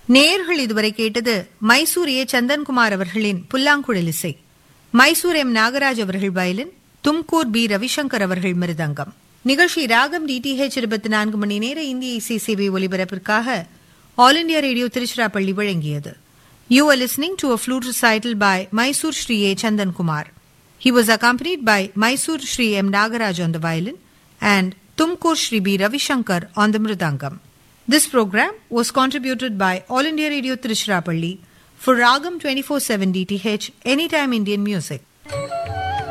நேயர்கள் இதுவரை கேட்டது மைசூர் ஏ சந்தன்குமார் அவர்களின் புல்லாங்குழல் இசை மைசூர் எம் நாகராஜ் அவர்கள் வயலின் தும்கூர் பி ரவிசங்கர் அவர்கள் மிருதங்கம் நிகழ்ச்சி ராகம் டிடிஹெச் இருபத்தி நான்கு மணி நேர இந்திய இசை சேவை ஒலிபரப்பிற்காக ஆல் இண்டியா ரேடியோ திருச்சிராப்பள்ளி வழங்கியது you are listening to a flute recital by Mysore Sri A Chandankumar He was accompanied by Mysore Sri M. Nagaraj on the violin and Tumkur Sri B. Ravishankar on the mridangam. This program was contributed by All India Radio Trishurapalli for Ragam 24/7 DTH Anytime Indian Music.